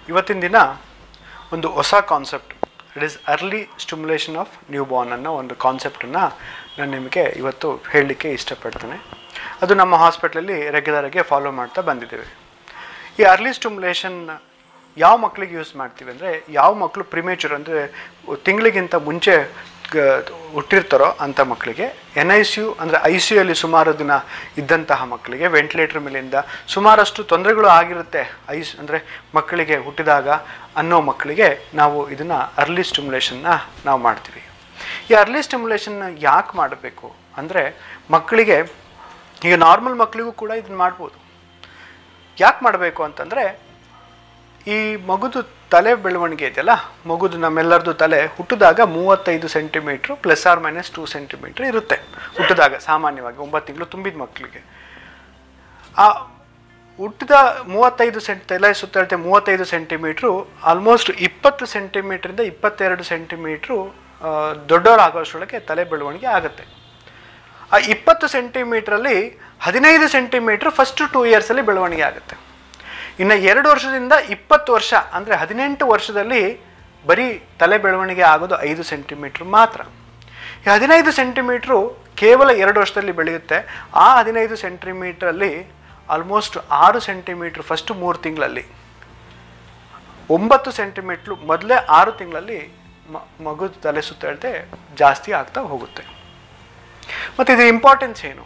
ಇವತ್ತಿನ ದಿನ ಒಂದು ಹೊಸ concept it is early stimulation of newborn ಅನ್ನೋ ಒಂದು ಕಾನ್ಸೆಪ್ಟನ್ನು ನಾನು ನಿಮಗೆ ಇವತ್ತು ಹೇಳಲಿಕ್ಕೆ ಇಷ್ಟಪಡ್ತೇನೆ ಅದು ನಮ್ಮ ಹಾಸ್ಪಿಟ್ಲಲ್ಲಿ ರೆಗ್ಯುಲರಾಗಿ ಫಾಲೋ ಮಾಡ್ತಾ ಬಂದಿದ್ದೇವೆ ಈ ಅರ್ಲಿ ಸ್ಟಿಮ್ಯುಲೇಷನ್ ಯಾವ ಮಕ್ಕಳಿಗೆ ಯೂಸ್ ಮಾಡ್ತೀವಿ ಅಂದರೆ ಯಾವ ಮಕ್ಕಳು ಪ್ರಿಮೇಚರ್ ಅಂದರೆ ತಿಂಗಳಿಗಿಂತ ಮುಂಚೆ ಗ- ಹುಟ್ಟಿರ್ತಾರೋ ಅಂಥ ಮಕ್ಕಳಿಗೆ ಎನ್ ಐ ಸಿ ಯು ಅಂದರೆ ಐ ಸಿ ಯುಲ್ಲಿ ಸುಮಾರು ದಿನ ಇದ್ದಂತಹ ಮಕ್ಕಳಿಗೆ ವೆಂಟಿಲೇಟರ್ ಮೇಲಿಂದ ಸುಮಾರಷ್ಟು ತೊಂದರೆಗಳು ಆಗಿರುತ್ತೆ ಐಸ್ ಅಂದರೆ ಮಕ್ಕಳಿಗೆ ಹುಟ್ಟಿದಾಗ ಅನ್ನೋ ಮಕ್ಕಳಿಗೆ ನಾವು ಇದನ್ನು ಅರ್ಲಿ ಸ್ಟಿಮ್ಯುಲೇಷನ್ನ ನಾವು ಮಾಡ್ತೀವಿ ಈ ಅರ್ಲಿ ಸ್ಟಿಮ್ಯುಲೇಷನ್ನ ಯಾಕೆ ಮಾಡಬೇಕು ಅಂದರೆ ಮಕ್ಕಳಿಗೆ ಈಗ ನಾರ್ಮಲ್ ಮಕ್ಕಳಿಗೂ ಕೂಡ ಇದನ್ನು ಮಾಡ್ಬೋದು ಯಾಕೆ ಮಾಡಬೇಕು ಅಂತಂದರೆ ಈ ಮಗುದು ತಲೆ ಬೆಳವಣಿಗೆ ಇದೆಯಲ್ಲ ಮಗುದು ನಮ್ಮೆಲ್ಲರದು ತಲೆ ಹುಟ್ಟಿದಾಗ ಮೂವತ್ತೈದು centimetre plus or minus two centimetre ಇರುತ್ತೆ ಹುಟ್ಟಿದಾಗ ಸಾಮಾನ್ಯವಾಗಿ ಒಂಬತ್ತು ತಿಂಗಳು ತುಂಬಿದ ಮಕ್ಕಳಿಗೆ ಆ ಹುಟ್ಟಿದ ಮೂವತ್ತೈದು ಸೆಂಟ್ ತಲೆ ಸುತ್ತಳತೆ ಮೂವತ್ತೈದು ಸೆಂಟಿಮೀಟ್ರು ಆಲ್ಮೋಸ್ಟ್ ಇಪ್ಪತ್ತು ಸೆಂಟಿಮೀಟ್ರಿಂದ ಇಪ್ಪತ್ತೆರಡು ಸೆಂಟಿಮೀಟ್ರು ದೊಡ್ಡವರಾಗೋಷ್ಟರೊಳಗೆ ತಲೆ ಬೆಳವಣಿಗೆ ಆಗುತ್ತೆ ಆ ಇಪ್ಪತ್ತು ಸೆಂಟಿಮೀಟ್ರಲ್ಲಿ ಹದಿನೈದು ಸೆಂಟಿಮೀಟ್ರ್ ಫಸ್ಟ್ ಟೂ ಇಯರ್ಸಲ್ಲಿ ಬೆಳವಣಿಗೆ ಆಗುತ್ತೆ ಇನ್ನು ಎರಡು ವರ್ಷದಿಂದ ಇಪ್ಪತ್ತು ವರ್ಷ ಅಂದರೆ ಹದಿನೆಂಟು ವರ್ಷದಲ್ಲಿ ಬರೀ ತಲೆ ಬೆಳವಣಿಗೆ ಆಗೋದು ಐದು ಸೆಂಟಿಮೀಟ್ರ್ ಮಾತ್ರ ಈ ಹದಿನೈದು ಸೆಂಟಿಮೀಟ್ರು ಕೇವಲ ಎರಡು ವರ್ಷದಲ್ಲಿ ಬೆಳೆಯುತ್ತೆ ಆ ಹದಿನೈದು ಸೆಂಟಿಮೀಟ್ರಲ್ಲಿ ಆಲ್ಮೋಸ್ಟ್ ಆರು ಸೆಂಟಿಮೀಟ್ರ್ ಫಸ್ಟ್ ಮೂರು ತಿಂಗಳಲ್ಲಿ ಒಂಬತ್ತು ಸೆಂಟಿಮೀಟ್ರು ಮೊದಲೇ ಆರು ತಿಂಗಳಲ್ಲಿ ಮ ಮಗುದ ತಲೆ ಸುತ್ತಳತೆ ಜಾಸ್ತಿ ಆಗ್ತಾ ಹೋಗುತ್ತೆ ಮತ್ತು ಇದು ಇಂಪಾರ್ಟೆನ್ಸ್ ಏನು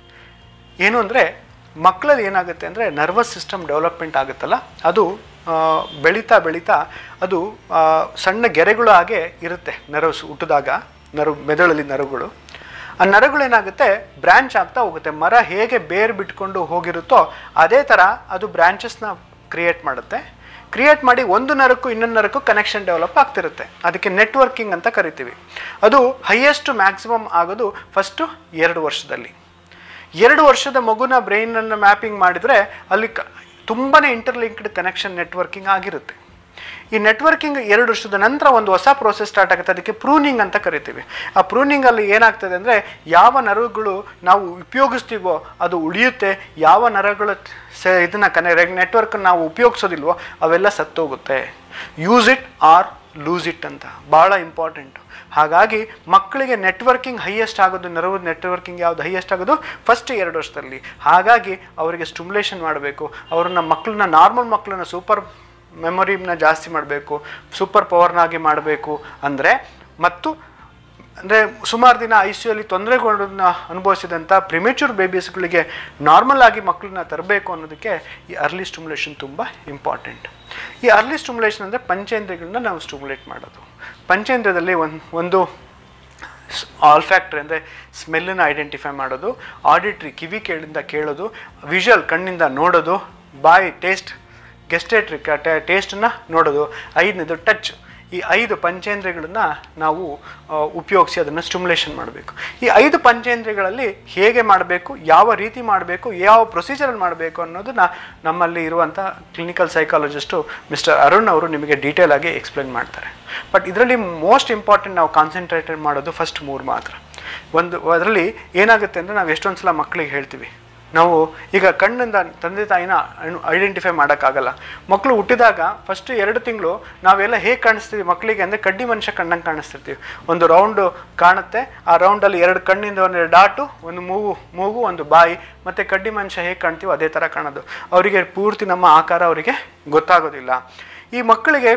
ಏನು ಅಂದರೆ ಮಕ್ಕಳಲ್ಲಿ ಏನಾಗುತ್ತೆ ಅಂದರೆ ನರ್ವಸ್ ಸಿಸ್ಟಮ್ ಡೆವಲಪ್ಮೆಂಟ್ ಆಗುತ್ತಲ್ಲ ಅದು ಆ, ಬೆಳೀತಾ ಬೆಳೀತಾ ಅದು ಆ, ಸಣ್ಣ ಗೆರೆಗಳು ಹಾಗೆ ಇರುತ್ತೆ ನರ್ವ್ಸ್ ಹುಟ್ಟಿದಾಗ ನರು ಮೆದುಳಲ್ಲಿ ನರಗಳು ಆ ನರಗಳೇನಾಗುತ್ತೆ ಬ್ರ್ಯಾಂಚ್ ಆಗ್ತಾ ಹೋಗುತ್ತೆ ಮರ ಹೇಗೆ ಬೇರು ಬಿಟ್ಕೊಂಡು ಹೋಗಿರುತ್ತೋ ಅದೇ ಥರ ಅದು ಬ್ರ್ಯಾಂಚಸ್ನ ಕ್ರಿಯೇಟ್ ಮಾಡುತ್ತೆ ಕ್ರಿಯೇಟ್ ಮಾಡಿ ಒಂದು ನರಕ್ಕೂ ಇನ್ನೊಂದು ನರಕ್ಕೂ ಕನೆಕ್ಷನ್ ಡೆವಲಪ್ ಆಗ್ತಿರುತ್ತೆ ಅದಕ್ಕೆ ನೆಟ್ವರ್ಕಿಂಗ್ ಅಂತ ಕರಿತೀವಿ ಅದು ಹೈಯೆಸ್ಟ್ ಮ್ಯಾಕ್ಸಿಮಮ್ ಆಗೋದು ಫಸ್ಟು ಎರಡು ವರ್ಷದಲ್ಲಿ ಎರಡು ವರ್ಷದ ಮಗುನ ಬ್ರೈನನ್ನು ಮ್ಯಾಪಿಂಗ್ ಮಾಡಿದರೆ ಅಲ್ಲಿ ಕ ತುಂಬಾ ಇಂಟರ್ಲಿಂಕ್ಡ್ ಕನೆಕ್ಷನ್ ನೆಟ್ವರ್ಕಿಂಗ್ ಆಗಿರುತ್ತೆ ಈ ನೆಟ್ವರ್ಕಿಂಗ್ ಎರಡು ವರ್ಷದ ನಂತರ ಒಂದು ಹೊಸ ಪ್ರೋಸೆಸ್ ಸ್ಟಾರ್ಟ್ ಆಗುತ್ತೆ ಅದಕ್ಕೆ ಪ್ರೂನಿಂಗ್ ಅಂತ ಕರಿತೀವಿ ಆ ಪ್ರೂನಿಂಗಲ್ಲಿ ಏನಾಗ್ತದೆ ಅಂದರೆ ಯಾವ ನರಗಳು ನಾವು ಉಪಯೋಗಿಸ್ತೀವೋ ಅದು ಉಳಿಯುತ್ತೆ ಯಾವ ನರಗಳು ಸ ಇದನ್ನು ಕನೆ ನೆಟ್ವರ್ಕ್ ನಾವು ಉಪಯೋಗಿಸೋದಿಲ್ವೋ ಅವೆಲ್ಲ ಸತ್ತೋಗುತ್ತೆ use it or lose it ಅಂತ ಭಾಳ ಇಂಪಾರ್ಟೆಂಟು ಹಾಗಾಗಿ ಮಕ್ಕಳಿಗೆ ನೆಟ್ವರ್ಕಿಂಗ್ ಹೈಯೆಸ್ಟ್ ಆಗೋದು ನರವು ನೆಟ್ವರ್ಕಿಂಗ್ ಯಾವುದು ಹೈಯೆಸ್ಟ್ ಆಗೋದು ಫಸ್ಟ್ ಎರಡು ವರ್ಷದಲ್ಲಿ ಹಾಗಾಗಿ ಅವರಿಗೆ ಸ್ಟಿಮ್ಯುಲೇಷನ್ ಮಾಡಬೇಕು ಅವ್ರನ್ನ ಮಕ್ಕಳನ್ನ ನಾರ್ಮಲ್ ಮಕ್ಕಳನ್ನ ಸೂಪರ್ ಮೆಮೊರಿನ ಜಾಸ್ತಿ ಮಾಡಬೇಕು ಸೂಪರ್ ಪವರ್ನಾಗಿ ಮಾಡಬೇಕು ಅಂದರೆ ಮತ್ತು ಅಂದರೆ ಸುಮಾರು ದಿನ ಐ ಸಿ ಯುಲಿ ತೊಂದರೆಗಳನ್ನ ಅನುಭವಿಸಿದಂಥ ಪ್ರಿಮೇಚೂರ್ ಬೇಬೀಸ್ಗಳಿಗೆ ನಾರ್ಮಲ್ ಆಗಿ ಮಕ್ಕಳನ್ನ ತರಬೇಕು ಅನ್ನೋದಕ್ಕೆ ಈ ಅರ್ಲಿ ಸ್ಟಿಮ್ಯುಲೇಷನ್ ತುಂಬ ಇಂಪಾರ್ಟೆಂಟ್ ಈ ಅರ್ಲಿ ಸ್ಟಿಮ್ಯುಲೇಷನ್ ಅಂದರೆ ಪಂಚೇಂದ್ರಿಯಗಳನ್ನ ನಾವು ಸ್ಟಿಮ್ಯುಲೇಟ್ ಮಾಡೋದು ಪಂಚೇಂದ್ರದಲ್ಲಿ ಒಂದು ಒಂದು ಆಲ್ಫ್ಯಾಕ್ಟ್ರಿ ಅಂದರೆ ಸ್ಮೆಲ್ಲನ್ನು ಐಡೆಂಟಿಫೈ ಮಾಡೋದು ಆಡಿಟ್ರಿ ಕಿವಿ ಕೇಳಿಂದ ಕೇಳೋದು ವಿಷುವಲ್ ಕಣ್ಣಿಂದ ನೋಡೋದು ಬಾಯಿ ಟೇಸ್ಟ್ ಗೆಸ್ಟೇಟ್ರಿ ಟೇಸ್ಟನ್ನು ನೋಡೋದು ಐದನೇದು ಟಚ್ ಈ ಐದು ಪಂಚೇಂದ್ರಿಯಗಳನ್ನ ನಾವು ಆ, ಉಪಯೋಗಿಸಿ ಅದನ್ನು ಸ್ಟಿಮ್ಯುಲೇಷನ್ ಮಾಡಬೇಕು ಈ ಐದು ಪಂಚೇಂದ್ರಿಯಗಳಲ್ಲಿ ಹೇಗೆ ಮಾಡಬೇಕು ಯಾವ ರೀತಿ ಮಾಡಬೇಕು ಯಾವ ಪ್ರೊಸೀಜರಲ್ಲಿ ಮಾಡಬೇಕು ಅನ್ನೋದನ್ನ ನಮ್ಮಲ್ಲಿ ಇರುವಂಥ ಕ್ಲಿನಿಕಲ್ ಸೈಕಾಲಜಿಸ್ಟು ಮಿಸ್ಟರ್ ಅರುಣ್ ಅವರು ನಿಮಗೆ ಡೀಟೇಲ್ ಆಗಿ ಎಕ್ಸ್ಪ್ಲೇನ್ ಮಾಡ್ತಾರೆ ಬಟ್ ಇದರಲ್ಲಿ ಮೋಸ್ಟ್ ಇಂಪಾರ್ಟೆಂಟ್ ನಾವು ಕಾನ್ಸಂಟ್ರೇಟೆಡ್ ಮಾಡೋದು ಫಸ್ಟ್ ಮೂರು ಮಾತ್ರ ಒಂದು ಅದರಲ್ಲಿ ಏನಾಗುತ್ತೆ ಅಂದರೆ ನಾವು ಎಷ್ಟೊಂದು ಸಲ ಮಕ್ಕಳಿಗೆ ಹೇಳ್ತೀವಿ ನಾವು ಈಗ ಕಣ್ಣಿಂದ ತಂದೆ ತಾಯಿನ ಐಡೆಂಟಿಫೈ ಮಾಡೋಕ್ಕಾಗಲ್ಲ ಮಕ್ಕಳು ಹುಟ್ಟಿದಾಗ ಫಸ್ಟ್ ಎರಡು ತಿಂಗಳು ನಾವೆಲ್ಲ ಹೇಗೆ ಕಾಣಿಸ್ತೀವಿ ಮಕ್ಕಳಿಗೆ ಅಂದರೆ ಕಡ್ಡಿ ಮನುಷ್ಯ ಕಣ್ಣಂಗೆ ಕಾಣಿಸ್ತಿರ್ತೀವಿ ಒಂದು ರೌಂಡು ಕಾಣುತ್ತೆ ಆ ರೌಂಡಲ್ಲಿ ಎರಡು ಕಣ್ಣಿಂದ ಒಂದು ಡಾಟು ಒಂದು ಮೂಗು ಮೂಗು ಒಂದು ಬಾಯಿ ಮತ್ತು ಕಡ್ಡಿ ಮನುಷ್ಯ ಹೇಗೆ ಕಾಣ್ತೀವೋ ಅದೇ ಥರ ಕಾಣೋದು ಅವರಿಗೆ ಪೂರ್ತಿ ನಮ್ಮ ಆಕಾರ ಅವರಿಗೆ ಗೊತ್ತಾಗೋದಿಲ್ಲ ಈ ಮಕ್ಕಳಿಗೆ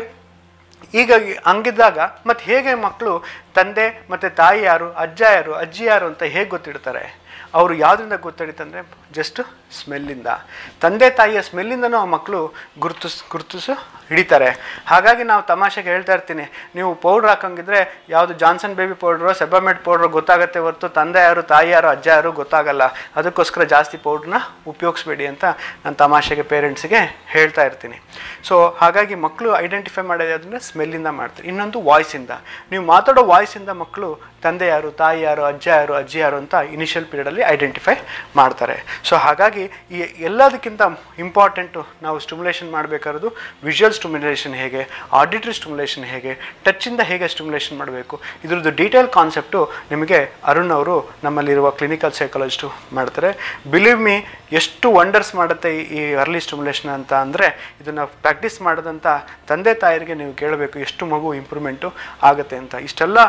ಈಗ ಹಂಗಿದ್ದಾಗ ಮತ್ತು ಹೇಗೆ ಮಕ್ಕಳು ತಂದೆ ಮತ್ತು ತಾಯಿ ಯಾರು ಅಜ್ಜ ಯಾರು ಅಜ್ಜಿ ಯಾರು ಅಂತ ಹೇಗೆ ಗೊತ್ತಿಡ್ತಾರೆ ಅವರು ಯಾವುದರಿಂದ ಗೊತ್ತಿಡುತ್ತಂದರೆ ಜಸ್ಟ್ ಸ್ಮೆಲ್ಲಿಂದ ತಂದೆ ತಾಯಿಯ ಸ್ಮೆಲ್ಲಿಂದನೂ ಆ ಮಕ್ಕಳು ಗುರುತಿಸ್ ಗುರುತಿಸು ಹಿಡಿತಾರೆ ಹಾಗಾಗಿ ನಾವು ತಮಾಷೆಗೆ ಹೇಳ್ತಾ ಇರ್ತೀನಿ ನೀವು ಪೌಡ್ರ್ ಹಾಕಂಗಿದ್ರೆ ಯಾವುದು Johnson baby powder Sebamed powder ಗೊತ್ತಾಗತ್ತೆ ಹೊರತು ತಂದೆ ಯಾರು ತಾಯಿ ಯಾರು ಅಜ್ಜ ಯಾರು ಗೊತ್ತಾಗಲ್ಲ ಅದಕ್ಕೋಸ್ಕರ ಜಾಸ್ತಿ ಪೌಡ್ರನ್ನ ಉಪಯೋಗಿಸ್ಬೇಡಿ ಅಂತ ನಾನು ತಮಾಷೆಗೆ ಪೇರೆಂಟ್ಸಿಗೆ ಹೇಳ್ತಾ ಇರ್ತೀನಿ ಸೊ ಹಾಗಾಗಿ ಮಕ್ಕಳು ಐಡೆಂಟಿಫೈ ಮಾಡೋದು ಅದನ್ನು ಸ್ಮೆಲ್ಲಿಂದ ಮಾಡ್ತಾರೆ ಇನ್ನೊಂದು ವಾಯ್ಸಿಂದ ನೀವು ಮಾತಾಡೋ ವಾಯ್ಸಿಂದ ಮಕ್ಕಳು ತಂದೆ ಯಾರು ತಾಯಿ ಯಾರು ಅಜ್ಜ ಯಾರು ಅಜ್ಜಿ ಯಾರು ಅಂತ ಇನಿಷಿಯಲ್ ಪೀರಿಯಡಲ್ಲಿ ಐಡೆಂಟಿಫೈ ಮಾಡ್ತಾರೆ ಸೊ ಹಾಗಾಗಿ ಈ ಎಲ್ಲದಕ್ಕಿಂತ ಇಂಪಾರ್ಟೆಂಟು ನಾವು ಸ್ಟಿಮ್ಯುಲೇಷನ್ ಮಾಡಬೇಕಾದ್ರೂ ವಿಜುವಲ್ ಸ್ಟಿಮ್ಯುಲೇಷನ್ ಹೇಗೆ ಆಡಿಟ್ರಿ ಸ್ಟಿಮ್ಯುಲೇಷನ್ ಹೇಗೆ ಟಚ್ಚಿಂದ ಹೇಗೆ ಸ್ಟಿಮ್ಯುಲೇಷನ್ ಮಾಡಬೇಕು ಇದ್ರದ್ದು ಡೀಟೇಲ್ ಕಾನ್ಸೆಪ್ಟು ನಿಮಗೆ ಅರುಣ್ ಅವರು ನಮ್ಮಲ್ಲಿರುವ ಕ್ಲಿನಿಕಲ್ ಸೈಕಾಲಜಿಸ್ಟು ಮಾಡ್ತಾರೆ ಬಿಲೀವ್ ಮೀ ಎಷ್ಟು ವಂಡರ್ಸ್ ಮಾಡುತ್ತೆ ಈ- ಈ ಅರ್ಲಿ ಸ್ಟಿಮ್ಯುಲೇಷನ್ ಅಂತ ಅಂದರೆ ಇದನ್ನು ಪ್ರಾಕ್ಟೀಸ್ ಮಾಡದಂಥ ತಂದೆ ತಾಯರಿಗೆ ನೀವು ಕೇಳಬೇಕು ಎಷ್ಟು ಮಗು ಇಂಪ್ರೂವ್ಮೆಂಟು ಆಗುತ್ತೆ ಅಂತ ಇಷ್ಟೆಲ್ಲ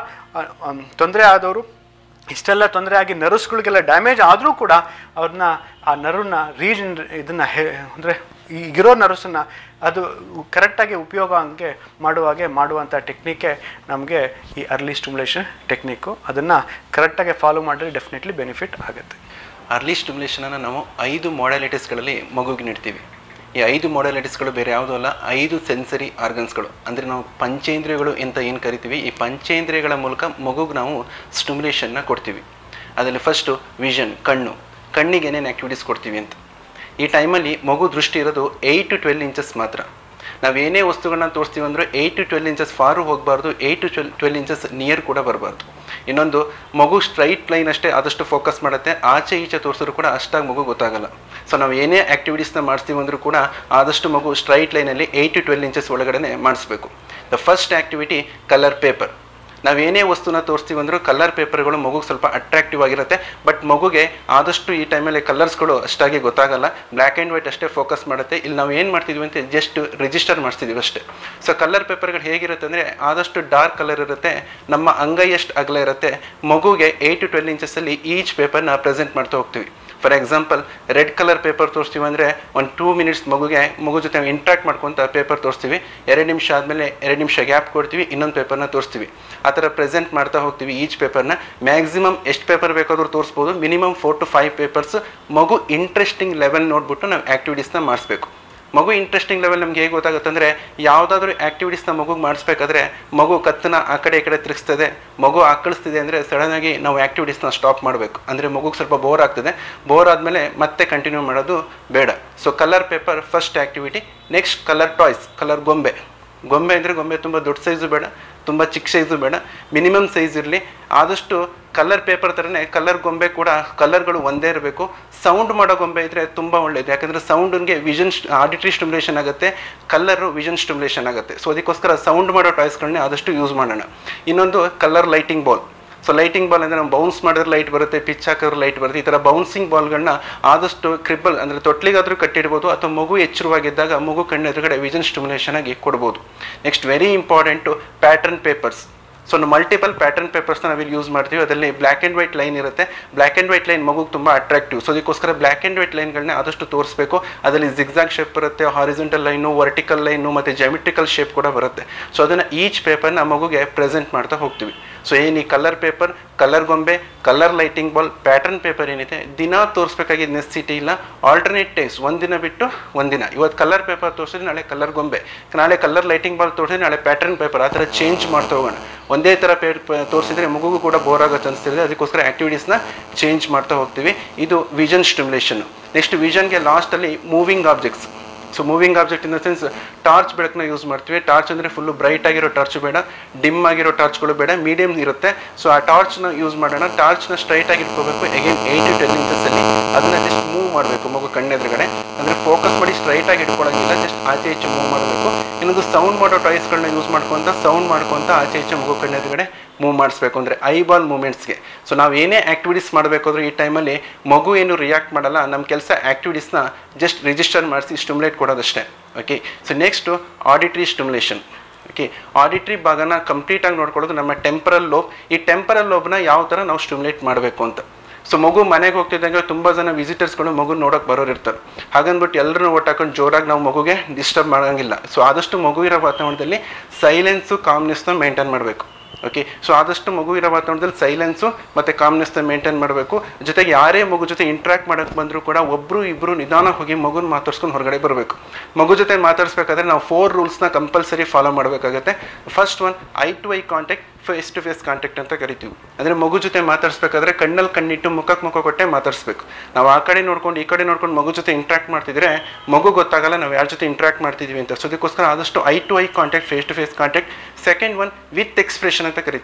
ತೊಂದರೆ ಆದವರು ಇಷ್ಟೆಲ್ಲ ತೊಂದರೆ ಆಗಿ ನರ್ವ್ಸ್ಗಳಿಗೆಲ್ಲ ಡ್ಯಾಮೇಜ್ ಆದರೂ ಕೂಡ ಅವ್ರನ್ನ ಆ ನರ್ವ್ನ ರೀಜನ್ ಇದನ್ನು ಹೇ ಅಂದರೆ ಈಗಿರೋ ನರ್ವ್ಸನ್ನು ಅದು ಕರೆಕ್ಟಾಗಿ ಉಪಯೋಗ ಹಂಗೆ ಮಾಡುವಾಗೆ ಮಾಡುವಂಥ ಟೆಕ್ನಿಕ್ಕೆ ನಮಗೆ ಈ ಅರ್ಲಿ ಸ್ಟಿಮ್ಯುಲೇಷನ್ ಟೆಕ್ನಿಕ್ಕು ಅದನ್ನು ಕರೆಕ್ಟಾಗಿ ಫಾಲೋ ಮಾಡಿದ್ರೆ ಡೆಫಿನೆಟ್ಲಿ ಬೆನಿಫಿಟ್ ಆಗುತ್ತೆ ಅರ್ಲಿ ಸ್ಟಿಮ್ಯುಲೇಷನನ್ನು ನಾವು ಐದು ಮಾಡಾಲಿಟೀಸ್ಗಳಲ್ಲಿ ಮಗುಗೆ ನೀಡ್ತೀವಿ ಈ ಐದು ಮಾಡಾಲಿಟೀಸ್ಗಳು ಬೇರೆ ಯಾವುದೂ ಅಲ್ಲ ಐದು ಸೆನ್ಸರಿ ಆರ್ಗನ್ಸ್ಗಳು ಅಂದರೆ ನಾವು ಪಂಚೇಂದ್ರಿಯಗಳು ಅಂತ ಏನು ಕರಿತೀವಿ ಈ ಪಂಚೇಂದ್ರಿಯಗಳ ಮೂಲಕ ಮಗುಗೆ ನಾವು ಸ್ಟಿಮ್ಯುಲೇಷನ್ನ ಕೊಡ್ತೀವಿ ಅದರಲ್ಲಿ ಫಸ್ಟು ವಿಷನ್ ಕಣ್ಣು ಕಣ್ಣಿಗೆ ಏನೇನು ಆ್ಯಕ್ಟಿವಿಟೀಸ್ ಕೊಡ್ತೀವಿ ಅಂತ ಈ ಟೈಮಲ್ಲಿ ಮಗು ದೃಷ್ಟಿ ಇರೋದು ಏಯ್ಟ್ ಟು ಟ್ವೆಲ್ ಇಂಚಸ್ ಮಾತ್ರ ನಾವು ಏನೇ ವಸ್ತುಗಳನ್ನ ತೋರಿಸ್ತೀವಿ ಅಂದರೆ eight to twelve inches far ಹೋಗಬಾರ್ದು eight to twelve twelve inches near ಕೂಡ ಬರಬಾರ್ದು ಇನ್ನೊಂದು ಮಗು ಸ್ಟ್ರೈಟ್ ಲೈನ್ ಅಷ್ಟೇ ಆದಷ್ಟು ಫೋಕಸ್ ಮಾಡುತ್ತೆ ಆಚೆ ಈಚೆ ತೋರಿಸಿದ್ರು ಕೂಡ ಅಷ್ಟಾಗಿ ಮಗು ಗೊತ್ತಾಗಲ್ಲ ಸೊ ನಾವು ಏನೇ ಆ್ಯಕ್ಟಿವಿಟೀಸ್ನ ಮಾಡಿಸ್ತೀವಿ ಅಂದರೂ ಕೂಡ ಆದಷ್ಟು ಮಗು ಸ್ಟ್ರೈಟ್ ಲೈನಲ್ಲಿ ಏಯ್ಟ್ ಟು ಟ್ವೆಲ್ ಇಂಚಸ್ ಒಳಗಡೆ ಮಾಡಿಸ್ಬೇಕು the first activity colour paper ನಾವೇನೇ ವಸ್ತುನ ತೋರಿಸ್ತೀವಿ ಅಂದರೂ ಕಲರ್ ಪೇಪರ್ಗಳು ಮಗುಗೆ ಸ್ವಲ್ಪ ಅಟ್ರಾಕ್ಟಿವ್ ಆಗಿರುತ್ತೆ ಬಟ್ ಮಗುಗೆ ಆದಷ್ಟು ಈ ಟೈಮಲ್ಲಿ ಕಲರ್ಸ್ಗಳು ಅಷ್ಟಾಗಿ ಗೊತ್ತಾಗಲ್ಲ ಬ್ಲ್ಯಾಕ್ ಆ್ಯಂಡ್ ವೈಟ್ ಅಷ್ಟೇ ಫೋಕಸ್ ಮಾಡುತ್ತೆ ಇಲ್ಲಿ ನಾವು ಏನು ಮಾಡ್ತಿದ್ವಿ ಅಂತ ಜಸ್ಟ್ ರಿಜಿಸ್ಟರ್ ಮಾಡಿಸ್ತಿದ್ದೀವಿ ಅಷ್ಟೇ ಸೊ ಕಲರ್ ಪೇಪರ್ಗಳು ಹೇಗಿರುತ್ತೆ ಅಂದರೆ ಆದಷ್ಟು ಡಾರ್ಕ್ ಕಲರ್ ಇರುತ್ತೆ ನಮ್ಮ ಅಂಗೈಯಷ್ಟು ಅಗಲ ಇರುತ್ತೆ ಮಗುಗೆ ಏಯ್ಟ್ ಟು ಟ್ವೆಲ್ ಇಂಚಸ್ಸಲ್ಲಿ ಈಚ್ ಪೇಪರ್ನ ಪ್ರೆಸೆಂಟ್ ಮಾಡ್ತಾ ಹೋಗ್ತೀವಿ for example red colour paper ತೋರಿಸ್ತೀವಿ ಅಂದರೆ ಒಂದು ಟೂ ಮಿನಿಟ್ಸ್ ಮಗುಗೆ ಮಗು ಜೊತೆ ಇಂಟ್ರಾಕ್ಟ್ ಮಾಡ್ಕೊತ ಪೇಪರ್ ತೋರಿಸ್ತೀವಿ ಎರಡು ನಿಮಿಷ ಆದಮೇಲೆ ಎರಡು ನಿಮಿಷ ಗ್ಯಾಪ್ ಕೊಡ್ತೀವಿ ಇನ್ನೊಂದು ಪೇಪರ್ನ ತೋರಿಸ್ತೀವಿ ಆ ಥರ ಪ್ರೆಸೆಂಟ್ ಮಾಡ್ತಾ ಹೋಗ್ತೀವಿ ಈಚ್ ಪೇಪರ್ನ ಮ್ಯಾಕ್ಸಿಮಮ್ ಎಷ್ಟು ಪೇಪರ್ ಬೇಕಾದ್ರೂ ತೋರಿಸ್ಬೋದು minimum four to five papers ಮಗು ಇಂಟ್ರೆಸ್ಟಿಂಗ್ ಲೆವೆಲ್ ನೋಡ್ಬಿಟ್ಟು ನಾವು ಆ್ಯಕ್ಟಿವಿಟೀಸ್ನ ಮಾಡಿಸ್ಬೇಕು ಮಗು ಇಂಟ್ರೆಸ್ಟಿಂಗ್ ಲೆವೆಲ್ ನಮ್ಗೆ ಹೇಗೆ ಗೊತ್ತಾಗುತ್ತೆ ಅಂದರೆ ಯಾವುದಾದ್ರೂ ಆ್ಯಕ್ಟಿವಿಟೀಸ್ನ ಮಗುಗೆ ಮಾಡಿಸ್ಬೇಕಾದ್ರೆ ಮಗು ಕತ್ತನ ಆ ಕಡೆ ಈ ಕಡೆ ತಿರುಗಿಸ್ತದೆ ಮಗು ಆಕಳಿಸ್ತಿದೆ ಅಂದರೆ ಸಡನ್ನಾಗಿ ನಾವು ಆ್ಯಕ್ಟಿವಿಟೀಸ್ನ ಸ್ಟಾಪ್ ಮಾಡಬೇಕು ಅಂದರೆ ಮಗುಗೆ ಸ್ವಲ್ಪ ಬೋರ್ ಆಗ್ತದೆ ಬೋರ್ ಆದಮೇಲೆ ಮತ್ತೆ ಕಂಟಿನ್ಯೂ ಮಾಡೋದು ಬೇಡ so colour paper first activity next colour toys colour ಗೊಂಬೆ ಗೊಂಬೆ ಅಂದರೆ ಗೊಂಬೆ ತುಂಬ ದೊಡ್ಡ ಸೈಜು ಬೇಡ ತುಂಬ ಚಿಕ್ಕ ಸೈಜು ಬೇಡ ಮಿನಿಮಮ್ ಸೈಜ್ ಇರಲಿ ಆದಷ್ಟು ಕಲರ್ ಪೇಪರ್ ಥರನೇ ಕಲರ್ ಗೊಂಬೆ ಕೂಡ ಕಲರ್ಗಳು ಒಂದೇ ಇರಬೇಕು ಸೌಂಡ್ ಮಾಡೋ ಗೊಂಬೆ ಇದ್ದರೆ ತುಂಬ ಒಳ್ಳೆಯದು ಯಾಕಂದರೆ ಸೌಂಡಿಗೆ ವಿಷನ್ ಆಡಿಟ್ರಿ ಸ್ಟಿಮ್ಯುಲೇಷನ್ ಆಗುತ್ತೆ ಕಲರು ವಿಷನ್ ಸ್ಟಿಮ್ಯುಲೇಷನ್ ಆಗುತ್ತೆ ಸೊ ಅದಕ್ಕೋಸ್ಕರ ಸೌಂಡ್ ಮಾಡೋ ಟಾಯ್ಸ್ಗಳನ್ನೇ ಆದಷ್ಟು ಯೂಸ್ ಮಾಡೋಣ ಇನ್ನೊಂದು colour lighting ball so lighting ball ಅಂದರೆ ನಾವು ಬೌನ್ಸ್ ಮಾಡಿದ್ರೆ ಲೈಟ್ ಬರುತ್ತೆ ಪಿಚ್ ಹಾಕಿದ್ರೆ ಲೈಟ್ ಬರುತ್ತೆ ಈ ಥರ ಬೌನ್ಸಿಂಗ್ ಬಾಲ್ಗಳನ್ನ ಆದಷ್ಟು ಕ್ರಿಬಲ್ ಅಂದರೆ ತೊಟ್ಲಿಗಾದರೂ ಕಟ್ಟಿಡ್ಬೋದು ಅಥವಾ ಮಗು ಎಚ್ಚರವಾಗಿದ್ದಾಗ ಮಗು ಕಣ್ಣು ಎದುರುಗಡೆ ವಿಷನ್ ಸ್ಟಿಮ್ಯುಲೇಷನ್ ಆಗಿ ಕೊಡ್ಬೋದು next very important pattern papers so ನಾವು ಮಲ್ಟಿಪಲ್ ಪ್ಯಾಟರ್ನ್ ಪೇಪರ್ಸ್ನ ನಾವಿಲ್ಲಿ ಯೂಸ್ ಮಾಡ್ತೀವಿ ಅದರಲ್ಲಿ ಬ್ಲ್ಯಾಕ್ ಆ್ಯಂಡ್ ವೈಟ್ ಲೈನ್ ಇರುತ್ತೆ ಬ್ಲ್ಯಾಕ್ ಆ್ಯಂಡ್ ವೈಟ್ ಲೈನ್ ಮಗುಗೆ ತುಂಬ ಅಟ್ರಾಕ್ಟಿವ್ ಸೊ ಅದಕ್ಕೋಸ್ಕರ ಬ್ಲ್ಯಾಕ್ ಆ್ಯಂಡ್ ವೈಟ್ ಲೈನ್ಗಳನ್ನ ಆದಷ್ಟು ತೋರಿಸ್ಬೇಕು ಅದರಲ್ಲಿ ಜಿಗ್ಜಾಗ್ ಶೇಪ್ ಬರುತ್ತೆ ಹಾರಿಜೆಂಟಲ್ ಲೈನು ವರ್ಟಿಕಲ್ ಲೈನು ಮತ್ತು ಜೆಮೆಟ್ರಿಕಲ್ ಶೇಪ್ ಕೂಡ ಬರುತ್ತೆ ಸೊ ಅದನ್ನು ಈಚ್ ಪೇಪರ್ನ ಮಗುಗೆ ಪ್ರೆಸೆಂಟ್ ಮಾಡ್ತಾ ಹೋಗ್ತೀವಿ ಸೊ ಏನು ಈ ಕಲರ್ ಪೇಪರ್ ಕಲರ್ ಗೊಂಬೆ colour lighting ball pattern paper ಏನಿದೆ ದಿನ ತೋರಿಸ್ಬೇಕಾಗಿದ್ದ ನೆಸಿಟಿ ಇಲ್ಲ ಆಲ್ಟರ್ನೇಟ್ ಡೇಸ್ ಒಂದಿನ ಬಿಟ್ಟು ಒಂದಿನ ಇವತ್ತು ಕಲರ್ ಪೇಪರ್ ತೋರಿಸಿದ್ರೆ ನಾಳೆ ಕಲರ್ ಗೊಂಬೆ ನಾಳೆ ಕಲರ್ ಲೈಟಿಂಗ್ ಬಾಲ್ ತೋರಿಸಿದ್ರೆ ನಾಳೆ ಪ್ಯಾಟರ್ನ್ ಪೇಪರ್ ಆ ಥರ ಚೇಂಜ್ ಮಾಡ್ತಾ ಹೋಗೋಣ ಒಂದೇ ಥರ ಪೇ ತೋರಿಸಿದ್ರೆ ಮಗುಗೂ ಕೂಡ ಬೋರ್ ಆಗುತ್ತೆ ಅನಿಸ್ತಿದೆ ಅದಕ್ಕೋಸ್ಕರ ಆ್ಯಕ್ಟಿವಿಟೀಸ್ನ ಚೇಂಜ್ ಮಾಡ್ತಾ ಹೋಗ್ತೀವಿ ಇದು ವಿಷನ್ ಸ್ಟಿಮ್ಯುಲೇಷನ್ ನೆಕ್ಸ್ಟ್ ವಿಷನ್ಗೆ ಲಾಸ್ಟಲ್ಲಿ moving objects so moving object in the sense torch ಬೆಳಕನ್ನ ಯೂಸ್ ಮಾಡ್ತೀವಿ ಟಾರ್ಚ್ ಅಂದರೆ ಫುಲ್ಲು ಬ್ರೈಟ್ ಆಗಿರೋ ಟಾರ್ಚ್ ಬೇಡ ಡಿಮ್ ಆಗಿರೋ ಟಾರ್ಚ್ಗಳು ಬೇಡ ಮೀಡಿಯಮ್ ಇರುತ್ತೆ ಸೊ ಆ ಟಾರ್ಚ್ನ ಯೂಸ್ ಮಾಡೋಣ ಟಾರ್ಚ್ನ ಸ್ಟ್ರೈಟ್ ಆಗಿ ಇಟ್ಕೋಬೇಕು ಅಗೇನ್ ಏಯ್ಟ್ ಟು ಟೆನ್ ಇಂಚಸ್ಸಲ್ಲಿ ಅದನ್ನು ಜಸ್ಟ್ ಮೂವ್ ಮಾಡಬೇಕು ಮಗು ಕಣ್ಣೆದುರುಗಡೆ ಅಂದರೆ ಫೋಕಸ್ ಮಾಡಿ ಸ್ಟ್ರೈಟ್ ಆಗಿ ಇಟ್ಕೊಳ್ಳೋಂಗಿಲ್ಲ ಜಸ್ಟ್ ಆಚೆ ಈಚೆ ಮೂವ್ ಮಾಡಬೇಕು ಇನ್ನೊಂದು ಸೌಂಡ್ ಮಾಡೋ ಟಾಯ್ಸ್ಗಳನ್ನ ಯೂಸ್ ಮಾಡ್ಕೊತ ಸೌಂಡ್ ಮಾಡ್ಕೊತ ಆಚೆ ಈಚೆ ಮಗು ಕಣ್ಣೆದುರುಗಡೆ ಮೂವ್ ಮಾಡಿಸ್ಬೇಕು ಅಂದರೆ ಐಬಾಲ್ ಮೂಮೆಂಟ್ಸ್ಗೆ ಸೊ ನಾವು ಏನೇ ಆ್ಯಕ್ಟಿವಿಟೀಸ್ ಮಾಡಬೇಕಾದ್ರೂ ಈ ಟೈಮಲ್ಲಿ ಮಗು ಏನು ರಿಯಾಕ್ಟ್ ಮಾಡಲ್ಲ ನಮ್ಮ ಕೆಲಸ ಆ್ಯಕ್ಟಿವಿಟೀಸ್ನ ಜಸ್ಟ್ ರಿಜಿಸ್ಟರ್ ಮಾಡಿಸಿ ಸ್ಟಿಮ್ಯುಲೇಟ್ ಕೊಡೋದಷ್ಟೇ okay so next auditory stimulation okay auditory ಭಾಗನ ಕಂಪ್ಲೀಟಾಗಿ ನೋಡ್ಕೊಳ್ಳೋದು ನಮ್ಮ ಟೆಂಪರಲ್ ಲೋಬ್ ಈ ಟೆಂಪರಲ್ ಲೋಬ್ನ ಯಾವ ಥರ ನಾವು ಸ್ಟಿಮ್ಯುಲೇಟ್ ಮಾಡಬೇಕು ಅಂತ ಸೊ ಮಗು ಮನೆಗೆ ಹೋಗ್ತಿದ್ದಂಗೆ ತುಂಬ ಜನ ವಿಸಿಟರ್ಸ್ಗಳು ಮಗು ನೋಡೋಕೆ ಬರೋರು ಇರ್ತಾರೆ ಹಾಗಂದ್ಬಿಟ್ಟು ಎಲ್ಲರೂ ಒಟ್ಟು ಹಾಕೊಂಡು ಜೋರಾಗಿ ನಾವು ಮಗುಗೆ ಡಿಸ್ಟರ್ಬ್ ಮಾಡೋಂಗಿಲ್ಲ ಸೊ ಆದಷ್ಟು ಮಗು ಇರೋ ವಾತಾವರಣದಲ್ಲಿ ಸೈಲೆನ್ಸು ಕಾಮ್ನೆಸ್ನ ಮೇಂಟೈನ್ ಮಾಡಬೇಕು ಓಕೆ ಸೊ ಆದಷ್ಟು ಮಗು ಇರೋ ವಾತಾವರಣದಲ್ಲಿ ಸೈಲೆನ್ಸು ಮತ್ತು ಕಾಮ್ನೆಸ್ನ ಮೇಂಟೈನ್ ಮಾಡಬೇಕು ಜೊತೆಗೆ ಯಾರೇ ಮಗು ಜೊತೆ ಇಂಟ್ರಾಕ್ಟ್ ಮಾಡೋಕ್ಕೆ ಬಂದರೂ ಕೂಡ ಒಬ್ಬರು ಇಬ್ಬರು ನಿಧಾನ ಹೋಗಿ ಮಗುನ ಮಾತಾಡ್ಸ್ಕೊಂಡು ಹೊರಗಡೆ ಬರಬೇಕು ಮಗು ಜೊತೆ ಮಾತಾಡಿಸ್ಬೇಕಾದ್ರೆ ನಾವು ಫೋರ್ ರೂಲ್ಸ್ನ ಕಂಪಲ್ಸರಿ ಫಾಲೋ ಮಾಡಬೇಕಾಗುತ್ತೆ first one eye to eye contact face to face contact ಅಂತ ಕರಿತೀವಿ ಅಂದರೆ ಮಗು ಜೊತೆ ಮಾತಾಡಿಸ್ಬೇಕಾದ್ರೆ ಕಣ್ಣಲ್ಲಿ ಕಣ್ಣಿಟ್ಟು ಮುಖಕ್ಕೆ ಮುಖ ಕೊಟ್ಟೆ ಮಾತಾಡಿಸ್ಬೇಕು ನಾವು ಆ ಕಡೆ ನೋಡ್ಕೊಂಡು ಈ ಕಡೆ ನೋಡ್ಕೊಂಡು ಮಗು ಜೊತೆ ಇಂಟ್ರಾಕ್ಟ್ ಮಾಡ್ತಿದ್ರೆ ಮಗು ಗೊತ್ತಾಗಲ್ಲ ನಾವು ಯಾರ ಜೊತೆ ಇಂಟ್ರಾಕ್ಟ್ ಮಾಡ್ತಿದ್ದೀವಿ ಅಂತ ಸೊ ಅದಕ್ಕೋಸ್ಕರ ಆದಷ್ಟು eye to eye contact face to face contact second one with expression ಅಂತ ಕರಿತೀವಿ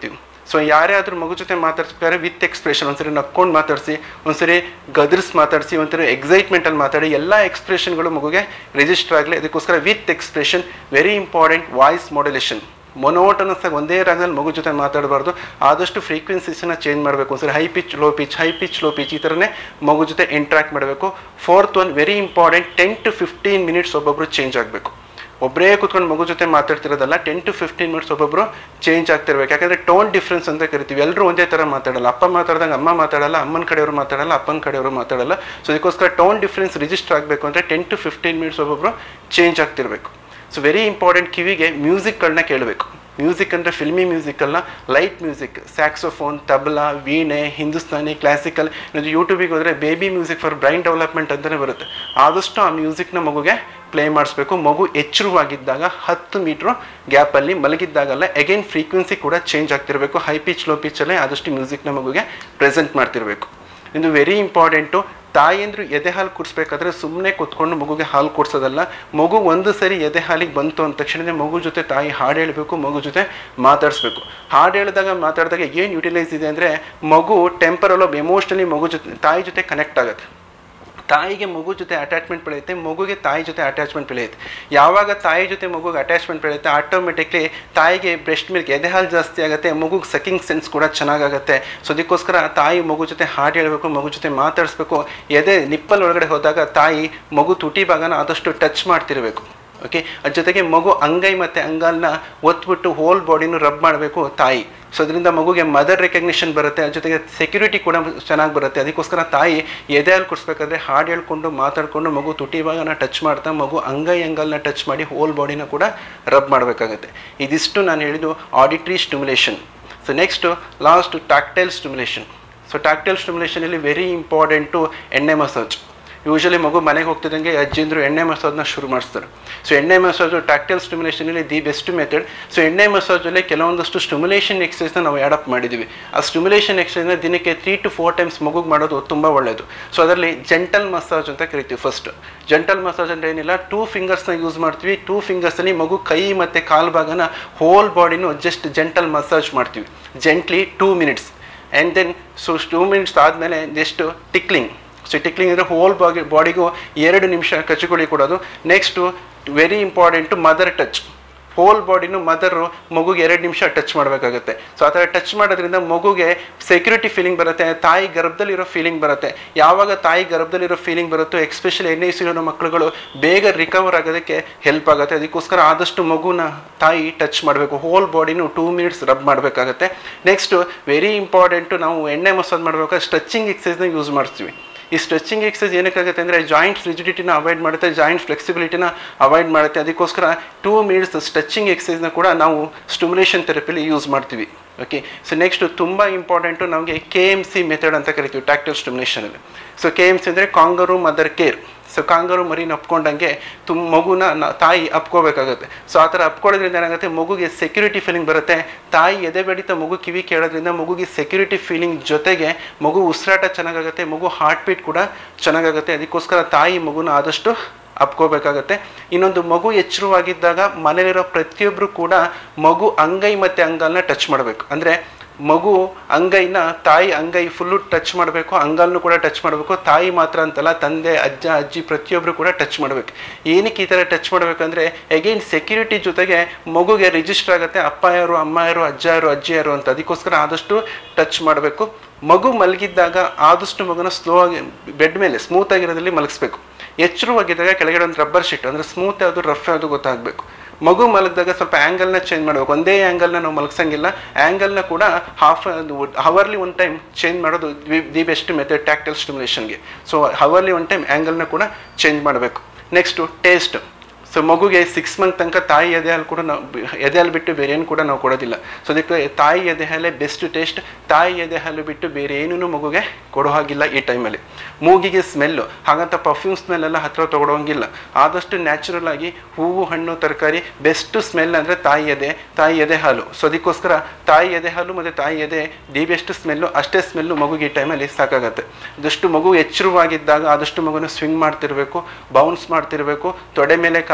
ಸೊ ಯಾರೇ ಆದ್ರೂ ಮಗು ಜೊತೆ ಮಾತಾಡ್ಸ್ಬೇಕಾದ್ರೆ ವಿತ್ ಎಕ್ಸ್ಪ್ರೆಷನ್ ಒಂದ್ಸರಿ ನಕ್ಕೊಂಡು ಮಾತಾಡಿಸಿ ಒಂದ್ಸರಿ ಗದರ್ಸ್ ಮಾತಾಡಿಸಿ ಒಂಥರ ಎಕ್ಸೈಟ್ಮೆಂಟಲ್ಲಿ ಮಾತಾಡಿ ಎಲ್ಲ ಎಕ್ಸ್ಪ್ರೆಷನ್ಗಳು ಮಗುಗೆ ರಿಜಿಸ್ಟರ್ ಆಗಲಿ ಅದಕ್ಕೋಸ್ಕರ with expression very important voice modulation monotonous ಆಗಿ ಒಂದೇ ರಾಗದಲ್ಲಿ ಮಗು ಜೊತೆ ಮಾತಾಡಬಾರ್ದು ಆದಷ್ಟು ಫ್ರೀಕ್ವೆನ್ಸೀಸನ್ನ ಚೇಂಜ್ ಮಾಡಬೇಕು ಒಂದ್ಸರಿ high pitch low pitch high pitch low pitch ಈ ಥರನೇ ಮಗು ಜೊತೆ ಇಂಟ್ರಾಕ್ಟ್ ಮಾಡಬೇಕು fourth one very important ten to fifteen minutes ಒಬ್ಬೊಬ್ರು ಚೇಂಜ್ ಆಗಬೇಕು ಒಬ್ಬರೇ ಕೂತ್ಕೊಂಡು ಮಗು ಜೊತೆ ಮಾತಾಡ್ತಿರೋದಲ್ಲ ಟೆನ್ ಟು ಫಿಫ್ಟೀನ್ ಮಿನಿಟ್ಸ್ ಒಬ್ಬೊಬ್ರು ಚೇಂಜ್ ಆಗ್ತಿರ್ಬೇಕು ಯಾಕಂದ್ರೆ ಟೋನ್ ಡಿಫ್ರೆನ್ಸ್ ಅಂತ ಕರಿತೀವಿ ಎಲ್ಲರೂ ಒಂದೇ ಥರ ಮಾತಾಡಲ್ಲ ಅಪ್ಪ ಮಾತಾಡ್ದಂಗೆ ಅಮ್ಮ ಮಾತಾಡಲ್ಲ ಅಮ್ಮನ ಕಡೆಯವರು ಮಾತಾಡಲ್ಲ ಅಪ್ಪನ ಕಡೆಯವರು ಮಾತಾಡಲ್ಲ ಸೊ ಅದಕ್ಕೋಸ್ಕರ ಟೋನ್ ಡಿಫ್ರೆನ್ಸ್ ರಿಜಿಸ್ಟರ್ ಆಗಬೇಕು ಅಂದರೆ ಟೆನ್ ಟು ಫಿಫ್ಟೀನ್ ಮಿನಿಟ್ಸ್ ಒಬ್ಬೊಬ್ರು ಚೇಂಜ್ ಆಗ್ತಿರ್ಬೇಕು ಸೊ ವೆರಿ ಇಂಪಾರ್ಟೆಂಟ್ ಕಿವಿಗೆ ಮ್ಯೂಸಿಕ್ಗಳನ್ನ ಕೇಳಬೇಕು ಮ್ಯೂಸಿಕ್ ಅಂದರೆ ಫಿಲ್ಮಿ ಮ್ಯೂಸಿಕ್ ಅಲ್ಲ ಲೈಟ್ ಮ್ಯೂಸಿಕ್ ಸ್ಯಾಕ್ಸೋಫೋನ್ ತಬಲಾ ವೀಣೆ ಹಿಂದೂಸ್ತಾನಿ ಕ್ಲಾಸಿಕಲ್ ಇದು ಯೂಟ್ಯೂಬಿಗೆ ಹೋದರೆ baby music for brain development ಅಂತಲೇ ಬರುತ್ತೆ ಆದಷ್ಟು ಆ ಮ್ಯೂಸಿಕ್ನ ಮಗುಗೆ ಪ್ಲೇ ಮಾಡಿಸ್ಬೇಕು ಮಗು ಎಚ್ಚರವಾಗಿದ್ದಾಗ ಹತ್ತು ಮೀಟ್ರು ಗ್ಯಾಪಲ್ಲಿ ಮಲಗಿದ್ದಾಗಲ್ಲ ಅಗೈನ್ ಫ್ರೀಕ್ವೆನ್ಸಿ ಕೂಡ ಚೇಂಜ್ ಆಗ್ತಿರಬೇಕು ಹೈ ಪಿಚ್ ಲೋ ಪಿಚ್ಚಲ್ಲೇ ಆದಷ್ಟು ಮ್ಯೂಸಿಕ್ನ ಮಗುಗೆ ಪ್ರೆಸೆಂಟ್ ಮಾಡ್ತಿರಬೇಕು ಇದು ವೆರಿ ಇಂಪಾರ್ಟೆಂಟು ತಾಯಂದ್ರು ಎದೆ ಹಾಲು ಕುಡಿಸ್ಬೇಕಾದ್ರೆ ಸುಮ್ಮನೆ ಕುತ್ಕೊಂಡು ಮಗುಗೆ ಹಾಲು ಕೊಡ್ಸೋದಲ್ಲ ಮಗು ಒಂದು ಸರಿ ಎದೆ ಹಾಲಿಗೆ ಬಂತು ಅಂದ ತಕ್ಷಣವೇ ಮಗು ಜೊತೆ ತಾಯಿ ಹಾಡು ಹೇಳಬೇಕು ಮಗು ಜೊತೆ ಮಾತಾಡಿಸ್ಬೇಕು ಹಾಡು ಹೇಳಿದಾಗ ಮಾತಾಡಿದಾಗ ಏನು ಯುಟಿಲೈಸ್ ಇದೆ ಅಂದರೆ ಮಗು ಟೆಂಪರಲ್ ಎಮೋಷ್ನಲಿ ಮಗು ಜೊತೆ ತಾಯಿ ಜೊತೆ ಕನೆಕ್ಟ್ ಆಗುತ್ತೆ ತಾಯಿಗೆ ಮಗು ಜೊತೆ ಅಟ್ಯಾಚ್ಮೆಂಟ್ ಬೆಳೆಯುತ್ತೆ ಮಗುಗೆ ತಾಯಿ ಜೊತೆ ಅಟ್ಯಾಚ್ಮೆಂಟ್ ಬೆಳೆಯುತ್ತೆ ಯಾವಾಗ ತಾಯಿ ಜೊತೆ ಮಗುಗೆ ಅಟ್ಯಾಚ್ಮೆಂಟ್ ಬೆಳೆಯುತ್ತೆ ಆಟೋಮೆಟಿಕ್ಲಿ ತಾಯಿಗೆ ಬ್ರೆಸ್ಟ್ ಮಿಲ್ಕ್ ಎದೆ ಹಾಲು ಜಾಸ್ತಿ ಆಗುತ್ತೆ ಮಗುಗೆ ಸಕಿಂಗ್ ಸೆನ್ಸ್ ಕೂಡ ಚೆನ್ನಾಗಾಗುತ್ತೆ ಸೊ ಅದಕ್ಕೋಸ್ಕರ ತಾಯಿ ಮಗು ಜೊತೆ ಹಾಡು ಹೇಳಬೇಕು ಮಗು ಜೊತೆ ಮಾತಾಡಿಸ್ಬೇಕು ಎದೆ ನಿಪ್ಪಲ್ ಒಳಗಡೆ ಹೋದಾಗ ತಾಯಿ ಮಗು ತುಟಿ ಭಾಗನ ಆದಷ್ಟು ಟಚ್ ಮಾಡ್ತಿರ್ಬೇಕು ಓಕೆ ಅದ್ರ ಜೊತೆಗೆ ಮಗು ಅಂಗೈ ಮತ್ತು ಅಂಗಾಲ್ನ ಒತ್ಬಿಟ್ಟು ಹೋಲ್ ಬಾಡಿನೂ ರಬ್ ಮಾಡಬೇಕು ತಾಯಿ ಸೊ ಅದರಿಂದ ಮಗುಗೆ ಮದರ್ ರೆಕಗ್ನಿಷನ್ ಬರುತ್ತೆ ಅದ್ರ ಜೊತೆಗೆ ಸೆಕ್ಯೂರಿಟಿ ಕೂಡ ಚೆನ್ನಾಗಿ ಬರುತ್ತೆ ಅದಕ್ಕೋಸ್ಕರ ತಾಯಿ ಎದೆ ಹಾಲು ಕುಡಿಸ್ಬೇಕಾದ್ರೆ ಹಾಡು ಹೇಳ್ಕೊಂಡು ಮಾತಾಡಿಕೊಂಡು ಮಗು ತುಟಿ ಭಾಗನ ಟಚ್ ಮಾಡ್ತಾ ಮಗು ಅಂಗೈ ಅಂಗಲ್ನ ಟಚ್ ಮಾಡಿ ಹೋಲ್ ಬಾಡಿನ ಕೂಡ ರಬ್ ಮಾಡಬೇಕಾಗುತ್ತೆ ಇದಿಷ್ಟು ನಾನು ಹೇಳಿದ್ದು auditory stimulation so next last tactile stimulation so tactile ಸ್ಟಿಮ್ಯುಲೇಷನಲ್ಲಿ ವೆರಿ ಇಂಪಾರ್ಟೆಂಟು ಎಣ್ಣೆ ಮಸಾಜ್ ಯೂಶಲಿ ಮಗು ಮನೆಗೆ ಹೋಗ್ತಿದ್ದಂಗೆ ಅಜ್ಜಿಂದ್ರು ಎಣ್ಣೆ ಮಸಾಜ್ನ ಶುರು ಮಾಡಿಸ್ತಾರೆ ಸೊ ಎಣ್ಣೆ ಮಸಾಜು ಟ್ಯಾಕ್ಟೈಲ್ ಸ್ಟಿಮ್ಯುಲೇಷನಲ್ಲಿ ದಿ ಬೆಸ್ಟ್ ಮೆಥಡ್ ಸೊ ಎಣ್ಣೆ ಮಸಾಜಲ್ಲಿ ಕೆಲವೊಂದಷ್ಟು ಸ್ಟಿಮ್ಯುಲೇಷನ್ ಎಕ್ಸಸೈಸ್ನ ನಾವು ಆ್ಯಡಪ್ ಮಾಡಿದ್ದೀವಿ ಆ ಸ್ಟಿಮ್ಯುಲೇಷನ್ ಎಕ್ಸಸೈಸ್ನ ದಿನಕ್ಕೆ ತ್ರೀ ಟು ಫೋರ್ ಟೈಮ್ಸ್ ಮಗುಗೆ ಮಾಡೋದು ತುಂಬ ಒಳ್ಳೆಯದು ಸೊ ಅದರಲ್ಲಿ ಜೆಂಟಲ್ ಮಸಾಜ್ ಅಂತ ಕರಿತೀವಿ ಫಸ್ಟ್ ಜೆಂಟಲ್ ಮಸಾಜ್ ಅಂದರೆ ಏನಿಲ್ಲ ಟೂ ಫಿಂಗರ್ಸ್ನ ಯೂಸ್ ಮಾಡ್ತೀವಿ ಟೂ ಫಿಂಗರ್ಸಲ್ಲಿ ಮಗು ಕೈ ಮತ್ತು ಕಾಲು ಭಾಗನ ಹೋಲ್ ಬಾಡಿನೂ ಜಸ್ಟ್ ಜೆಂಟಲ್ ಮಸಾಜ್ ಮಾಡ್ತೀವಿ gently two minutes and then so two minutes ಆದಮೇಲೆ ಜಸ್ಟ್ ಟಿಕ್ಲಿಂಗ್ ಸೊ ಟಿಕ್ಲಿಂಗ್ ಅಂದರೆ ಹೋಲ್ ಬಾಗಿ ಬಾಡಿಗೂ ಎರಡು ನಿಮಿಷ ಕಚ್ಚುಗುಳಿ ಕೊಡೋದು next very important mother touch whole ಬಾಡಿನೂ ಮದರು ಮಗುಗೆ ಎರಡು ನಿಮಿಷ ಟಚ್ ಮಾಡಬೇಕಾಗುತ್ತೆ ಸೊ ಆ ಥರ ಟಚ್ ಮಾಡೋದ್ರಿಂದ ಮಗುಗೆ ಸೆಕ್ಯೂರಿಟಿ ಫೀಲಿಂಗ್ ಬರುತ್ತೆ ತಾಯಿ ಗರ್ಭದಲ್ಲಿರೋ ಫೀಲಿಂಗ್ ಬರುತ್ತೆ ಯಾವಾಗ ತಾಯಿ ಗರ್ಭದಲ್ಲಿರೋ ಫೀಲಿಂಗ್ ಬರುತ್ತೋ ಎಕ್ಸ್ಪೆಷಲಿ ಎನ್ ಐ ಸಿ ಇರೋ ಮಕ್ಕಳುಗಳು ಬೇಗ ರಿಕವರ್ ಆಗೋದಕ್ಕೆ ಹೆಲ್ಪ್ ಆಗುತ್ತೆ ಅದಕ್ಕೋಸ್ಕರ ಆದಷ್ಟು ಮಗುನ ತಾಯಿ ಟಚ್ ಮಾಡಬೇಕು ಹೋಲ್ ಬಾಡಿನೂ ಟೂ ಮಿನಿಟ್ಸ್ ರಬ್ ಮಾಡಬೇಕಾಗುತ್ತೆ ನೆಕ್ಸ್ಟು ವೆರಿ ಇಂಪಾರ್ಟೆಂಟು ನಾವು ಎಣ್ಣೆ ಮಸಾಜ್ ಮಾಡಬೇಕಾದ್ರೆ ಸ್ಟ್ರೆಚಿಂಗ್ ಎಕ್ಸಸೈಸ್ನ ಯೂಸ್ ಮಾಡ್ತೀವಿ ಈ ಸ್ಟ್ರೆಚಿಂಗ್ ಎಕ್ಸಸೈಸ್ ಏನಕ್ಕಾಗುತ್ತೆ ಅಂದರೆ ಜಾಯಿಂಟ್ ರಿಜಿಡಿಟಿನ ಅವಾಯ್ಡ್ ಮಾಡುತ್ತೆ ಜಾಯಿಂಟ್ ಫ್ಲೆಕ್ಸಿಬಿಲಿಟಿನ ಅವಾಯ್ಡ್ ಮಾಡುತ್ತೆ ಅದಕ್ಕೋಸ್ಕರ ಟೂ ಮಿನಿಟ್ಸ್ ಸ್ಟ್ರೆಚಿಂಗ್ ಎಕ್ಸಸೈಸ್ನ ಕೂಡ ನಾವು ಸ್ಟಿಮ್ಯುಲೇಷನ್ ಥೆರಪಿಲಿ ಯೂಸ್ ಮಾಡ್ತೀವಿ ಓಕೆ ಸೊ ನೆಕ್ಸ್ಟ್ ತುಂಬ ಇಂಪಾರ್ಟೆಂಟು ನಮಗೆ ಕೆ ಎಮ್ ಸಿ ಮೆಥಡ್ ಅಂತ ಕರಿತೀವಿ ಟ್ಯಾಕ್ಟಲ್ ಸ್ಟಿಮ್ಯುಲೇಷನಲ್ಲಿ ಸೊ ಕೆ ಎಮ್ ಸಿ ಅಂದರೆ kangaroo mother care so kangaroo ಮರಿನ ಅಪ್ಕೊಂಡಂಗೆ ತುಂಬ ಮಗುನ ನ- ತಾಯಿ ಅಪ್ಕೋಬೇಕಾಗುತ್ತೆ ಸೊ ಆ ಥರ ಅಪ್ಕೊಳ್ಳೋದ್ರಿಂದ ಏನಾಗುತ್ತೆ ಮಗುಗೆ ಸೆಕ್ಯೂರಿಟಿ ಫೀಲಿಂಗ್ ಬರುತ್ತೆ ತಾಯಿ ಎದೆ ಬಡಿತ ಮಗು ಕಿವಿ ಕೇಳೋದ್ರಿಂದ ಮಗುಗೆ ಸೆಕ್ಯೂರಿಟಿ ಫೀಲಿಂಗ್ ಜೊತೆಗೆ ಮಗು ಉಸಿರಾಟ ಚೆನ್ನಾಗಾಗುತ್ತೆ ಮಗು ಹಾರ್ಟ್ ಬೀಟ್ ಕೂಡ ಚೆನ್ನಾಗಾಗುತ್ತೆ ಅದಕ್ಕೋಸ್ಕರ ತಾಯಿ ಮಗುನ ಆದಷ್ಟು ಅಪ್ಕೋಬೇಕಾಗತ್ತೆ ಇನ್ನೊಂದು ಮಗು ಎಚ್ಚರವಾಗಿದ್ದಾಗ ಮನೇಲಿರೋ ಪ್ರತಿಯೊಬ್ಬರು ಕೂಡ ಮಗು ಅಂಗೈ ಮತ್ತು ಅಂಗಾಲ್ನ ಟಚ್ ಮಾಡಬೇಕು ಅಂದರೆ ಮಗು ಅಂಗೈನ ತಾಯಿ ಅಂಗೈ ಫುಲ್ಲು ಟಚ್ ಮಾಡಬೇಕು ಅಂಗಾಲ್ನು ಕೂಡ ಟಚ್ ಮಾಡಬೇಕು ತಾಯಿ ಮಾತ್ರ ಅಂತಲ್ಲ ತಂದೆ ಅಜ್ಜ ಅಜ್ಜಿ ಪ್ರತಿಯೊಬ್ಬರು ಕೂಡ ಟಚ್ ಮಾಡಬೇಕು ಏನಕ್ಕೆ ಈ ಥರ ಟಚ್ ಮಾಡಬೇಕಂದ್ರೆ ಅಗೈನ್ ಸೆಕ್ಯೂರಿಟಿ ಜೊತೆಗೆ ಮಗುಗೆ ರಿಜಿಸ್ಟರ್ ಆಗುತ್ತೆ ಅಪ್ಪ ಯಾರು ಅಮ್ಮ ಯಾರು ಅಜ್ಜ ಯಾರು ಅಜ್ಜಿ ಯಾರು ಅಂತ ಅದಕ್ಕೋಸ್ಕರ ಆದಷ್ಟು ಟಚ್ ಮಾಡಬೇಕು ಮಗು ಮಲಗಿದ್ದಾಗ ಆದಷ್ಟು ಮಗುನ ಸ್ಲೋ ಆಗಿ ಬೆಡ್ ಮೇಲೆ ಸ್ಮೂತ್ ಆಗಿರೋದ್ರಲ್ಲಿ ಮಲಗಿಸ್ಬೇಕು ಎಚ್ಚರವಾಗಿದ್ದಾಗ ಕೆಳಗಡೆ ಒಂದು ರಬ್ಬರ್ ಶೀಟ್ ಅಂದರೆ ಸ್ಮೂತ್ ಯಾವುದು ರಫ್ ಯಾವುದು ಗೊತ್ತಾಗಬೇಕು ಮಗು ಮಲಗಿದಾಗ ಸ್ವಲ್ಪ ಆ್ಯಂಗಲ್ನ ಚೇಂಜ್ ಮಾಡಬೇಕು ಒಂದೇ ಆ್ಯಂಗಲ್ನ ನಾವು ಮಲಗಿಸಂಗಿಲ್ಲ ಆ್ಯಂಗಲ್ನ ಕೂಡ half hourly one time change ಮಾಡೋದು ದಿ ಬೆಸ್ಟ್ ಮೆಥಡ್ ಟ್ಯಾಕ್ಟಲ್ ಸ್ಟಿಮ್ಯುಲೇಷನ್ಗೆ ಸೊ ಹವರ್ಲಿ ಒನ್ ಟೈಮ್ ಆ್ಯಂಗಲ್ನ ಕೂಡ ಚೇಂಜ್ ಮಾಡಬೇಕು ನೆಕ್ಸ್ಟು ಟೇಸ್ಟ್ ಸೊ ಮಗುಗೆ ಸಿಕ್ಸ್ ಮಂತ್ ತನಕ ತಾಯಿ ಎದೆ ಹಾಲು ಕೂಡ ನಾವು ಬಿ- ಎದೆ ಹಾಲು ಬಿಟ್ಟು ಬೇರೆ ಏನು ಕೂಡ ನಾವು ಕೊಡೋದಿಲ್ಲ ಸೊ ಅದಕ್ಕೆ ತಾಯಿ ಎದೆ ಹಾಲೇ ಬೆಸ್ಟ್ ಟೇಸ್ಟ್ ತಾಯಿ ಎದೆ ಹಾಲು ಬಿಟ್ಟು ಬೇರೆ ಏನೂ ಮಗುಗೆ ಕೊಡೋ ಹಾಗಿಲ್ಲ ಈ ಟೈಮಲ್ಲಿ ಮೂಗಿಗೆ ಸ್ಮೆಲ್ಲು ಹಾಗಂತ ಪರ್ಫ್ಯೂಮ್ ಸ್ಮೆಲ್ ಎಲ್ಲ ಹತ್ರ ತೊಗೊಳೋಂಗಿಲ್ಲ ಆದಷ್ಟು ನ್ಯಾಚುರಲ್ ಆಗಿ ಹೂವು ಹಣ್ಣು ತರಕಾರಿ ಬೆಸ್ಟ್ ಸ್ಮೆಲ್ ಅಂದರೆ ತಾಯಿ ಎದೆ ತಾಯಿ ಎದೆ ಹಾಲು ಸೊ ಅದಕ್ಕೋಸ್ಕರ ತಾಯಿ ಎದೆ ಹಾಲು ಮತ್ತು ತಾಯಿ ಎದೆ ದಿ ಬೆಸ್ಟ್ ಸ್ಮೆಲ್ಲು ಅಷ್ಟೇ ಸ್ಮೆಲ್ಲು ಮಗುಗೆ ಈ ಟೈಮಲ್ಲಿ ಸಾಕಾಗತ್ತೆ ಆದಷ್ಟು ಮಗು ಎಚ್ಚರವಾಗಿದ್ದಾಗ ಆದಷ್ಟು ಮಗುನ ಸ್ವಿಂಗ್ ಮಾಡ್ತಿರ್ಬೇಕು ಬೌನ್ಸ್ ಮಾಡ್ತಿರ್ಬೇಕು ತೊಡೆ ಮೇಲೆ ಕಾಲು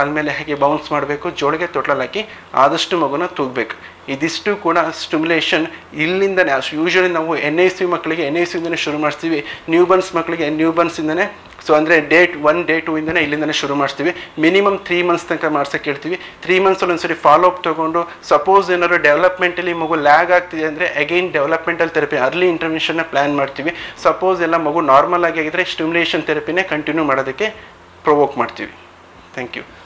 ಕಾಲ ಮೇಲೆ ಹಾಕಿ ಬೌನ್ಸ್ ಮಾಡಬೇಕು ಜೋಳಿಗೆ ತೊಟ್ಲಲ್ಲಿ ಹಾಕಿ ಆದಷ್ಟು ಮಗುನ ತೂಗಬೇಕು ಇದಿಷ್ಟು ಕೂಡ ಸ್ಟಿಮ್ಯುಲೇಷನ್ ಇಲ್ಲಿಂದನೇ ಯೂಶ್ವಲಿ ನಾವು ಎನ್ ಐ ಸಿ ಮಕ್ಕಳಿಗೆ ಎನ್ ಐ ಸಿಯಿಂದನೇ ಶುರು ಮಾಡಿಸ್ತೀವಿ ನ್ಯೂ ಬರ್ನ್ಸ್ ಮಕ್ಕಳಿಗೆ ನ್ಯೂ ಬರ್ನ್ಸಿಂದನೇ ಸೊ ಅಂದರೆ ಡೇಟ್ ಒನ್ ಡೇ ಟೂ ಇಂದನೇ ಇಲ್ಲಿಂದನೇ ಶುರು ಮಾಡಿಸ್ತೀವಿ ಮಿನಿಮಮ್ ತ್ರೀ ಮಂತ್ಸ್ ತನಕ ಮಾಡ್ಸೋಕೆ ಹೇಳ್ತೀವಿ ತ್ರೀ ಮಂತ್ಸಲ್ಲಿ ಒಂದ್ಸರಿ ಫಾಲೋ ಅಪ್ ತೊಗೊಂಡು ಸಪೋಸ್ ಏನಾದ್ರು ಡೆವಲಪ್ಮೆಂಟಲಿ ಮಗು ಲ್ಯಾಗ್ ಆಗ್ತಿದೆ ಅಂದರೆ ಅಗೈನ್ ಡೆವಲಪ್ಮೆಂಟಲ್ ಥೆರಪಿ ಅರ್ಲಿ ಇಂಟರ್ವೆನ್ಷನ್ನ ಪ್ಲ್ಯಾನ್ ಮಾಡ್ತೀವಿ ಸಪೋಸ್ ಎಲ್ಲ ಮಗು ನಾರ್ಮಲ್ ಆಗಿ ಆಗಿದ್ರೆ ಸ್ಟಿಮ್ಯುಲೇಷನ್ ಥೆರಪಿನೇ ಕಂಟಿನ್ಯೂ ಮಾಡೋದಕ್ಕೆ ಪ್ರೊವೋಕ್ ಮಾಡ್ತೀವಿ ಥ್ಯಾಂಕ್ ಯು